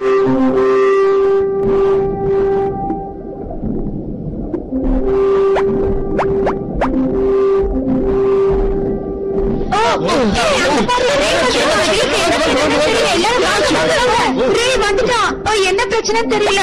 வந்துட்டான் ஓ, என்ன பிரச்சனை தெரியல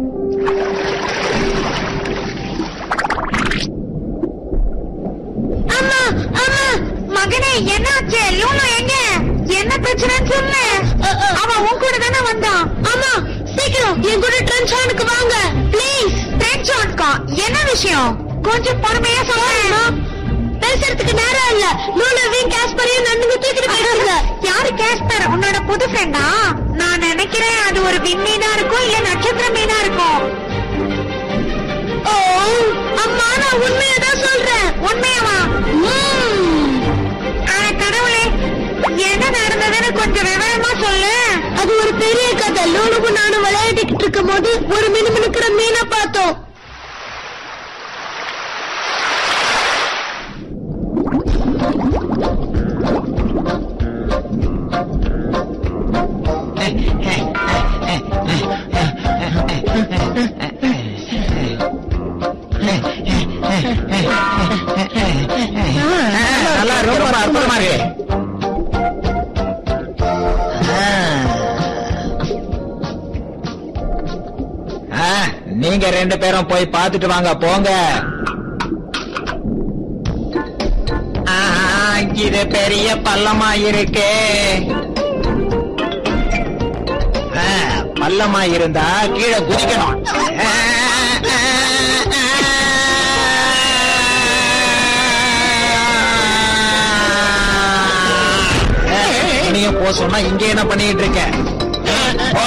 அம்மா அம்மா மகனே என்னாச்சு லூலு எங்க என்ன பிரச்சனைன்னு சொல்லு அவன் உன் கூட தானே வந்தான் அம்மா சீக்கிரம் என் கூட ட்ரென்ஷானுக்கு வாங்க ப்ளீஸ் ட்ரென்ஷானுக்கா என்ன விஷயம் கொஞ்சம் பொறுமையா சொல்லுங்க பேசுறதுக்கு நேரம் இல்ல லூலுவையும் கேஸ்பரையும் நண்டுங்க தூக்கிட்டு போயிடுங்க யாரு கேஸ்பர் உன்னோட புது ஃப்ரெண்டா நான் நினைக்கிறேன் அது ஒரு விண்மீனா இருக்கும் இல்ல நட்சத்திர மீனா இருக்கும் ஓ அம்மா நான் உண்மையை தான் சொல்றேன் உண்மையாவா அட கடவுளே என்ன நடந்ததுன்னு கொஞ்சம் விவரமா சொல்லு அது ஒரு பெரிய கதை லூலுவும் நானும் விளையாடிக்கிட்டு இருக்கும் போது ஒரு மினுமினுக்கிற மீனை பார்த்தோம் நல்லா இருக்கு ரொம்ப அற்புதமா இருக்கு ஆ, நீங்க ரெண்டு பேரும் போய் பார்த்துட்டு வாங்க போங்க ஆஹா, இது பெரிய பள்ளமா இருக்கு ஆ, பள்ளமா இருந்தா கீழே குதிக்கணும் ஆ, ஆ, ஆ. நீங்க போ சொன்னா இங்க என்ன பண்ணிட்டு இருக்க போ.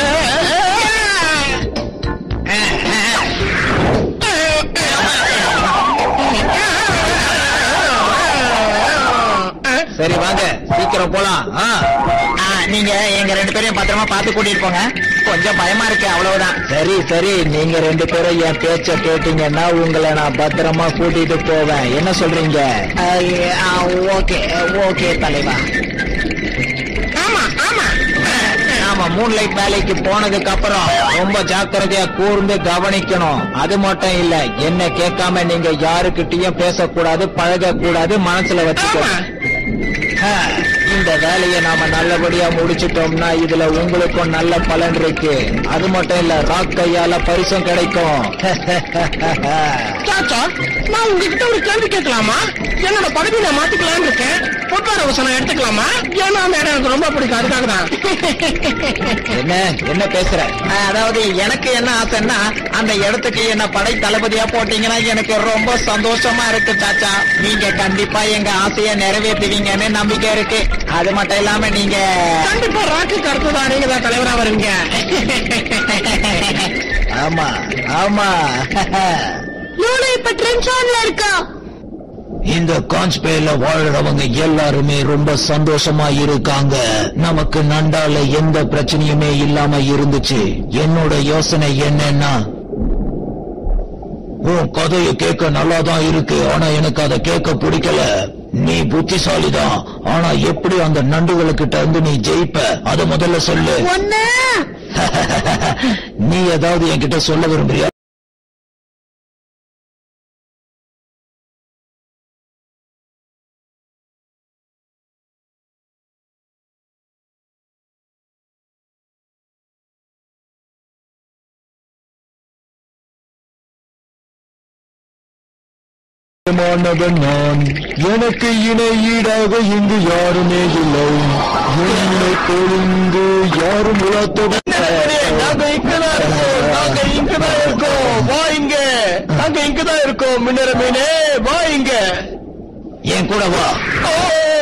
சரி வாங்க சீக்கிரம் போலாம் ஆ. ஆ, நீங்க எங்க ரெண்டு பேரையும் பத்திரமா பார்த்து கூட்டிட்டு போங்க கொஞ்சம் பயமா இருக்கு அவ்வளவுதான் சரி சரி நீங்க ரெண்டு பேரும் என் பேச்ச கேட்டீங்கன்னா உங்களை நான் பத்திரமா கூட்டிட்டு போவேன் என்ன சொல்றீங்க ஓகே ஓகே தலைவா ஆமா ஆமா ஆமா மூன்லைட் வேலைக்கு போனதுக்கு அப்புறம் ரொம்ப ஜாக்கிரதையா கூர்ந்து கவனிக்கணும் அது மட்டும் இல்ல என்ன கேட்காம நீங்க யாருக்கிட்டயும் பேசக்கூடாது பழக கூடாது மனசுல வச்சுக்கணும் ஆ, இந்த வேலையை நாம நல்லபடியா முடிச்சிட்டோம்னா இதுல உங்களுக்கும் நல்ல பலன் இருக்கு அது மட்டும் இல்ல ராக் கையால பரிசும் கிடைக்கும் சாச்சா நான் உங்ககிட்ட ஒரு கேள்வி கேட்கலாமா என்னோட பதவி நான் மாத்திக்கலாம்னு இருக்கேன் பொட்டார வசனம் எடுத்துக்கலாமா ஏன்னா அந்த இடம் எனக்கு ரொம்ப பிடிக்கும் அதுக்காக தான் என்ன என்ன பேசுற ஆ, அதாவது எனக்கு என்ன ஆசைன்னா அந்த இடத்துக்கு என்ன படை தளபதியா போட்டீங்கன்னா எனக்கு ரொம்ப சந்தோஷமா இருக்கு சாச்சா நீங்க கண்டிப்பா எங்க ஆசையை நிறைவேற்றுவீங்கன்னு நம்பிக்கை இருக்கு அது மட்டும் இல்லாம நீங்க கண்டிப்பா ராக்கு அடுத்ததான் நீங்க தான் தலைவரா வருவீங்க ஆமா ஆமா லூலு இப்ப ட்ரென்ஷான்ல இருக்கா இந்த காஞ்ச்பேல வாழ்றவங்க எல்லாருமே ரொம்ப சந்தோஷமா இருக்காங்க நமக்கு நண்டால எந்த பிரச்சனையுமே இல்லாம இருந்துச்சு என்னோட யோசனை என்னன்னா உன் கதையை கேட்க நல்லா தான் இருக்கு ஆனா எனக்கு அதை கேட்க பிடிக்கல நீ புத்திசாலிதான் ஆனா எப்படி அந்த நண்டுகளுக்கிட்ட இருந்து நீ ஜெயிப்ப அதை முதல்ல சொல்லு ஒண்ணு நீ ஏதாவது என்கிட்ட சொல்ல விரும்புறியா மாணவன் நான் எனக்கு இணை ஈடாக இங்கு யாருமே இல்லை என்னை பொழிந்து யாரும் நாங்க இங்கதான் இருக்கோம் நாங்க இங்கதான் இருக்கோம் வா இங்க நாங்க இங்கதான் இருக்கோம் மின்னர மீனே வா இங்க என் கூட வா ஓ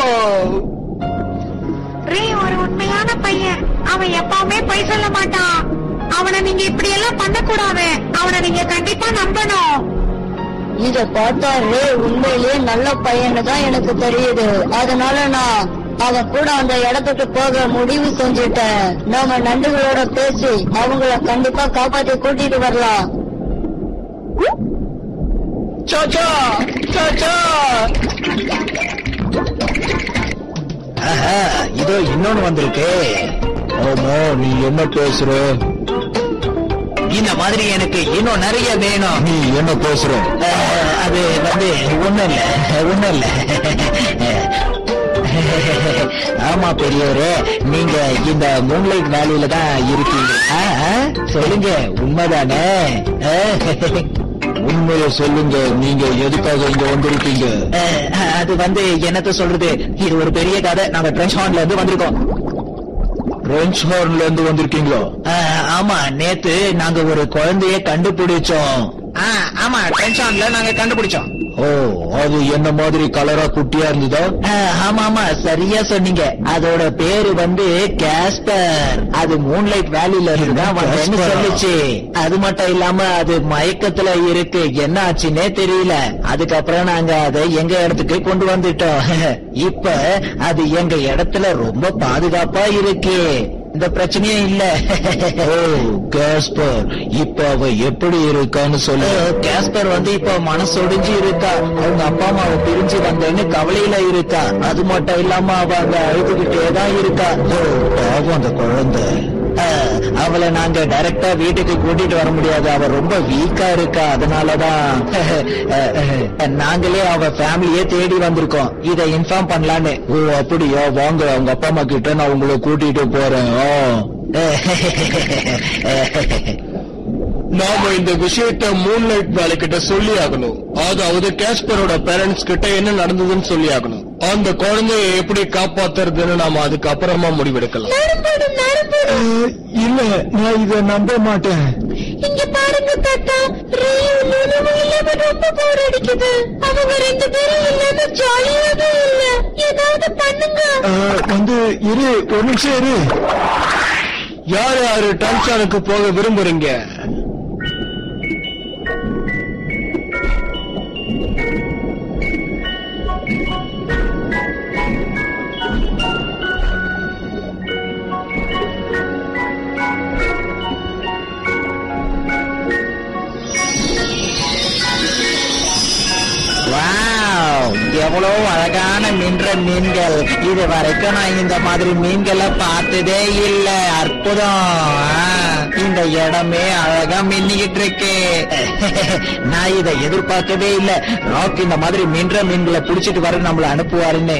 ரே ஒரு உண்மையான பையன் அவன் எப்பவுமே பொய் சொல்ல மாட்டான் அவனை நீங்க இப்படி எல்லாம் பண்ணக்கூடாது அவனை நீங்க கண்டிப்பா நம்பணும் இத பார்த்தா ரே உண்மையிலேயே நல்ல பையன்னு தான் எனக்கு தெரியுது அதனால நான் அவன் கூட அந்த இடத்துக்கு போக முடிவு செஞ்சுட்டேன் நாம நண்டுகளோட பேசி அவங்கள கண்டிப்பா காப்பாத்தி கூட்டிட்டு வரலாம் சாச்சா சாச்சா ஆஹா, இதோ இன்னொன்னு வந்திருக்கு ஆமா நீ என்ன பேசுற இந்த மாதிரி எனக்கு இன்னும் நிறைய வேணும் நீ என்ன பேசுற அஹ், அது வந்து ஒண்ணும் இல்ல ஒண்ணும் இல்ல ஆமா பெரியவரே நீங்க இந்த மூன்லைட் வேலையில தான் இருக்கீங்க ஆ, ஆ, சொல்லுங்க உண்மைதானே அஹ், உண்மையை சொல்லுங்க நீங்க எதுக்காக இங்க வந்திருக்கீங்க அஹ், அது வந்து என்னத்த சொல்றது இது ஒரு பெரிய கதை நாங்க ட்ரென்ச் ஹார்ன்ல இருந்து வந்திருக்கோம் பிரெஞ்ச் ஹார்ன்ல இருந்து வந்திருக்கீங்களா அஹ், ஆமா நேத்து நாங்க ஒரு குழந்தைய கண்டுபிடிச்சோம் ஆ, ஆமா ட்ரென்ச் ஹார்ன்ல நாங்க கண்டுபிடிச்சோம் ஓ அது என்ன மாதிரி கலரா குட்டியா இருந்ததா அஹ், ஆமா ஆமா சரியா சொன்னீங்க அதோட பேரு வந்து கேஸ்பர் அது மூன்லைட் வேலில இருந்து தான் வந்தேன்னு Casper-ஆ? சொல்லுச்சு அது மட்டும் இல்லாம அது மயக்கத்துல இருக்கு என்ன ஆச்சுன்னே தெரியல அதுக்கப்புறம் நாங்க அதை எங்க இடத்துக்கு கொண்டு வந்துட்டோம் இப்ப அது எங்க இடத்துல ரொம்ப பாதுகாப்பா இருக்கு இந்த பிரச்சனையே இல்ல ஓ கேஸ்பர் இப்ப அவ எப்படி இருக்கான்னு சொல்லு அஹ், கேஸ்பர் வந்து இப்ப மனசொடிஞ்சு இருக்கா அவங்க அப்பா அம்மாவை பிரிஞ்சு வந்தேன்னு கவலையில இருக்கா அது மட்டும் இல்லாம அவ அங்க அழுதுகிட்டே தான் இருக்கா ஓ, பாவம் அந்த குழந்தை அஹ், அவளை நாங்க டைரக்டா வீட்டுக்கு கூட்டிட்டு வர முடியாது அவ ரொம்ப வீக்கா இருக்கா அதனாலதான் அஹ், அஹ், நாங்களே அவ ஃபேமிலியே தேடி வந்திருக்கோம் இத இன்ஃபார்ம் பண்ணலான்னு ஓ அப்படியா வாங்க அவங்க அப்பா அம்மா கிட்ட நான் உங்களை கூட்டிட்டு போறேன் ஆ. நாம இந்த விஷயத்த மூன்லைட் வேலை கிட்ட சொல்லி ஆகணும் அதாவது கேஸ்பரோட பேரண்ட்ஸ் கிட்ட என்ன நடந்ததுன்னு சொல்லி ஆகணும் அந்த குழந்தைய எப்படி காப்பாத்துறதுன்னு நாம அதுக்கு அப்புறமா முடிவெடுக்கலாம் நரம்படு நரம்படு இல்ல நான் இத நம்ப மாட்டேன் இங்க பாருங்க தாத்தா ரேயும் லுலுவும் இல்லாம ரொம்ப போர் அடிக்குது அவங்க ரெண்டு பேரும் இல்லாம ஜாலியாவே இல்ல ஏதாவது பண்ணுங்க வந்து இரு ஒரு நிமிஷம் இரு யார் யாரு டன்ஷனுக்கு போக விரும்புறீங்க வாவ் எவ்வளவு அழகான மின்ற மீன்கள் இது வரைக்கும் நான் இந்த மாதிரி மீன்களை பார்த்ததே இல்ல அற்புதம் ஆ, இந்த இடமே அழகா மின்னிக்கிட்டு இருக்கு நான் இதை எதிர்பார்க்கவே இல்ல ராக் இந்த மாதிரி மின்ற மீன்களை புடிச்சிட்டு வர நம்மள அனுப்புவாருன்னு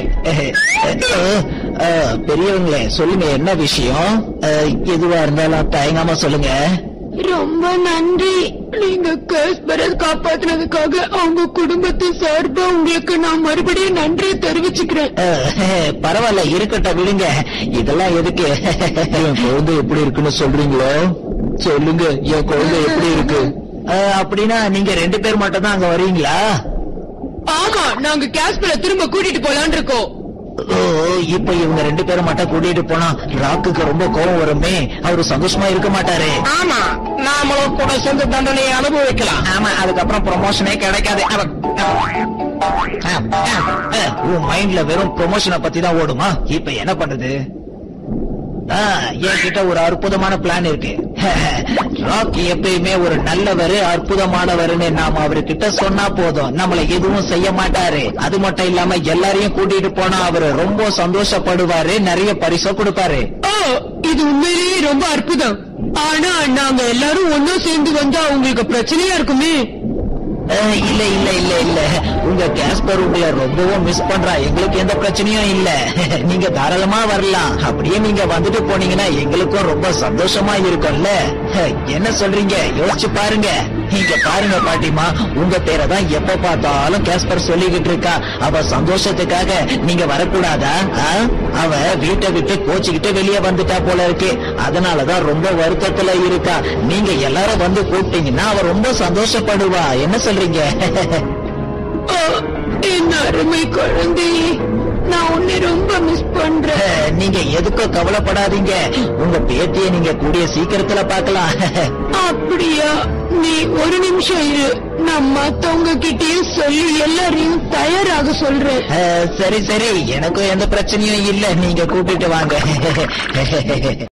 அஹ், பெரியவங்களே சொல்லுங்க என்ன விஷயம் அஹ், எதுவா இருந்தாலும் தயங்காம சொல்லுங்க ரொம்ப நன்றி நீங்க கேஸ்பரை காப்பாத்தினதுக்காக அவங்க குடும்பத்து சார்பா உங்களுக்கு நான் மறுபடியும் நன்றி தெரிவிச்சுக்கிறேன் அஹ், பரவாயில்ல இருக்கட்டும் விடுங்க இதெல்லாம் எதுக்கு என் குழந்தை எப்படி இருக்குன்னு சொல்றீங்களோ சொல்லுங்க என் குழந்தை எப்படி இருக்கு அஹ், அப்படின்னா நீங்க ரெண்டு பேர் மட்டும் தான் அங்க வரீங்களா ஆமா நாங்க கேஸ்பரை திரும்ப கூட்டிட்டு போலான் இருக்கோம் ஓ இப்ப இவங்க ரெண்டு பேரும் மட்டும் கூட்டிட்டு போனா ராக்குக்கு ரொம்ப கோவம் வருமே அவரு சந்தோஷமா இருக்க மாட்டாரு ஆமா நாமளும் கூட சேர்ந்து தண்டனையை அனுபவிக்கலாம் ஆமா அதுக்கப்புறம் ப்ரொமோஷனே கிடைக்காது அவ- ஆ, ஆ, ஆ, உன் மைண்ட்ல வெறும் ப்ரொமோஷனை பத்தி தான் ஓடுமா இப்ப என்ன பண்றது ஆ, என்கிட்ட ஒரு அற்புதமான பிளான் இருக்கு ராக்கி எப்பயுமே ஒரு நல்லவர் அற்புதமானவர்னு நாம அவர்கிட்ட சொன்னா போதும் நம்மள எதுவும் செய்ய மாட்டாரு அது மட்டும் இல்லாம எல்லாரையும் கூட்டிட்டு போனா அவரு ரொம்ப சந்தோஷப்படுவாரு நிறைய பரிசு கொடுப்பாரு ஓ இது உண்மையிலேயே ரொம்ப அற்புதம் ஆனா நாங்க எல்லாரும் ஒன்னா சேர்ந்து வந்தா உங்களுக்கு பிரச்சனையா இருக்குமே அஹ், இல்ல இல்ல இல்ல இல்ல உங்க கேஸ்பர் உங்களை ரொம்பவும் மிஸ் பண்றா எங்களுக்கு எந்த பிரச்சனையும் இல்ல நீங்க தாராளமா வரலாம் அப்படியே நீங்க வந்துட்டு போனீங்கன்னா எங்களுக்கும் ரொம்ப சந்தோஷமா இருக்கும்ல அஹ், என்ன சொல்றீங்க யோசிச்சு பாருங்க இங்க பாருங்க பாட்டிமா உங்க பேரை தான் எப்ப பார்த்தாலும் கேஸ்பர் சொல்லிக்கிட்டு இருக்கா அவ சந்தோஷத்துக்காக நீங்க வரக்கூடாதா ஆ? அவ வீட்டை விட்டு கோச்சுக்கிட்டு வெளியே வந்துட்டா போல இருக்கு அதனாலதான் ரொம்ப வருத்தத்துல இருக்கா நீங்க எல்லாரும் வந்து கூப்பிட்டீங்கன்னா அவ ரொம்ப சந்தோஷப்படுவா என்ன சொல்றீங்க ஓ, என் அருமை குழந்தையே நான் உன்னை ரொம்ப மிஸ் பண்றேன் நீங்க எதுக்கும் கவலைப்படாதீங்க உங்க பேத்திய நீங்க கூடிய சீக்கிரத்துல பார்க்கலாம் அப்படியா நீ ஒரு நிமிஷம் இரு நான் மத்தவங்க கிட்டயும் சொல்லி எல்லாரையும் தயாராக சொல்றேன் அஹ், சரி சரி எனக்கும் எந்த பிரச்சனையும் இல்ல நீங்க கூட்டிட்டு வாங்க